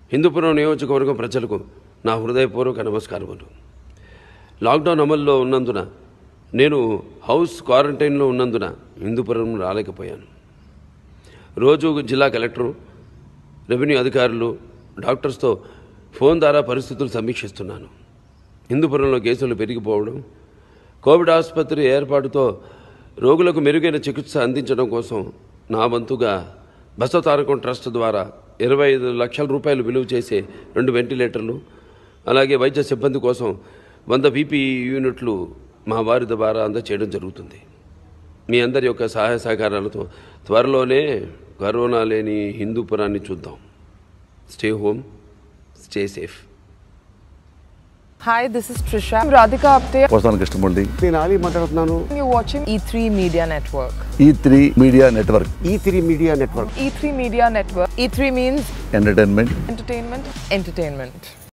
హిందూపురం నియోజకవర్గం ప్రజలకు నా హృదయపూర్వక నమస్కారములు లాక్డౌన్ అమల్లో ఉన్నందున నేను హౌస్ క్వారంటైన్లో ఉన్నందున హిందూపురం రాలేకపోయాను రోజు జిల్లా కలెక్టరు రెవెన్యూ అధికారులు డాక్టర్స్తో ఫోన్ ద్వారా పరిస్థితులు సమీక్షిస్తున్నాను హిందూపురంలో కేసులు పెరిగిపోవడం కోవిడ్ ఆసుపత్రి ఏర్పాటుతో రోగులకు మెరుగైన చికిత్స అందించడం కోసం నా వంతుగా బసవతారకం ట్రస్ట్ ద్వారా ఇరవై ఐదు లక్షల రూపాయలు విలువ చేసే రెండు వెంటిలేటర్లు అలాగే వైద్య సిబ్బంది కోసం వంద పీపీ యూనిట్లు మా వారి ద్వారా అందచేయడం జరుగుతుంది మీ అందరి యొక్క సహాయ సహకారాలతో త్వరలోనే కరోనా లేని హిందూపురాన్ని చూద్దాం stay home stay safe Hi, this is Trisha. I'm Radhika Apte. వస్తాను కృష్ణమూర్తి నేను ఆలీ మాట్లాడుతున్నాను You're watching E3 Media Network. E three media network E three media network E3 Media Network. E3 means entertainment entertainment, entertainment.